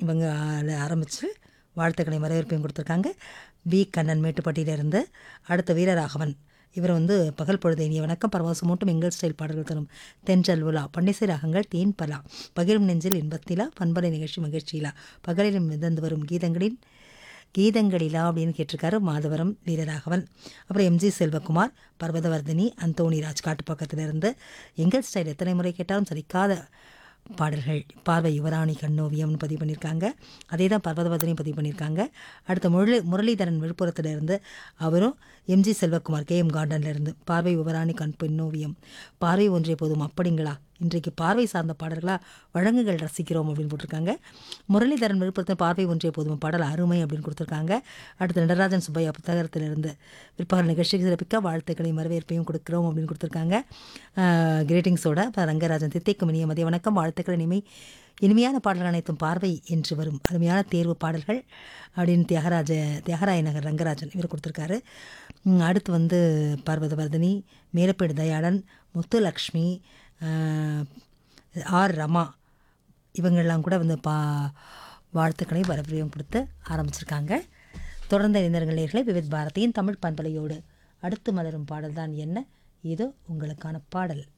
இவங்க ஆரம்பித்து வாழ்த்துக்களை வரவேற்பையும் கொடுத்துருக்காங்க பி கண்ணன் மேட்டுப்பட்டியிலிருந்து அடுத்த வீரராகவன் இவர் வந்து பகல் பொழுது இனிய வணக்கம் பரவசமூட்டும் எங்கள் ஸ்டைல் பாடல்கள் தரும் தென்றல் உலா பன்னிசை ராகங்கள் தேன் பலா பகிரும் நெஞ்சில் இன்பத்திலா பண்பலை நிகழ்ச்சி மகிழ்ச்சியிலா பகலிலும் மிதந்து வரும் கீதங்களின் கீதங்களிலா அப்படின்னு கேட்டிருக்காரு மாதவரம் வீரராகவன் அப்புறம் எம்ஜி செல்வகுமார் பர்வதவர்தினி அந்தோணி ராஜ் காட்டு பக்கத்திலிருந்து எங்கள் ஸ்டைல் எத்தனை முறை கேட்டாலும் சலிக்காத பாடல்கள் பார்வை யுவராணி கண்ணோவியம்னு பதிவு பண்ணியிருக்காங்க அதே தான் பர்வதவர்தினி பதிவு பண்ணியிருக்காங்க அடுத்த முரளி முரளிதரன் விழுப்புரத்துலேருந்து அவரும் எம்ஜி செல்வகுமார் கே எம் கார்டன்லேருந்து பார்வை யுவராணி கண் பெண்ணோவியம் பார்வை ஒன்றிய போதும் அப்படிங்களா இன்றைக்கு பார்வை சார்ந்த பாடல்களாக வழங்குகள் ரசிக்கிறோம் அப்படின்னு போட்டிருக்காங்க முரளிதரன் விழுப்புரத்தில் பார்வை ஒன்றிய போதும் பாடல் அருமை அப்படின்னு கொடுத்துருக்காங்க அடுத்து நடராஜன் சுப்பையா புத்தகத்திலிருந்து பிற்பகல் நிகழ்ச்சிக்கு சிறப்பிக்க வாழ்த்துக்களையும் வரவேற்பையும் கொடுக்குறோம் அப்படின்னு கொடுத்துருக்காங்க கிரீட்டிங்ஸோட இப்போ ரங்கராஜன் தித்தைக்கும் இனிய மதிய வணக்கம் வாழ்த்துக்கள் இனிமை இனிமையான பாடல்கள் அனைத்தும் பார்வை என்று வரும் அருமையான தேர்வு பாடல்கள் அப்படின்னு தியாகராஜ தியாகராய நகர் ரங்கராஜன் இவர் கொடுத்துருக்காரு ம், அடுத்து வந்து பர்வதவர்தினி மேலப்பேடு தயாளன் முத்துலக்ஷ்மி ஆஹ், ஆர் ரமா இவங்கெல்லாம் கூட வந்து பா வாழ்த்துக்களை வரவிரையும் கொடுத்து ஆரம்பிச்சிருக்காங்க தொடர்ந்த இளைஞர்களே விவித் பாரதியின் தமிழ் பண்பலையோடு அடுத்து மலரும் பாடல் தான் என்ன இது உங்களுக்கான பாடல்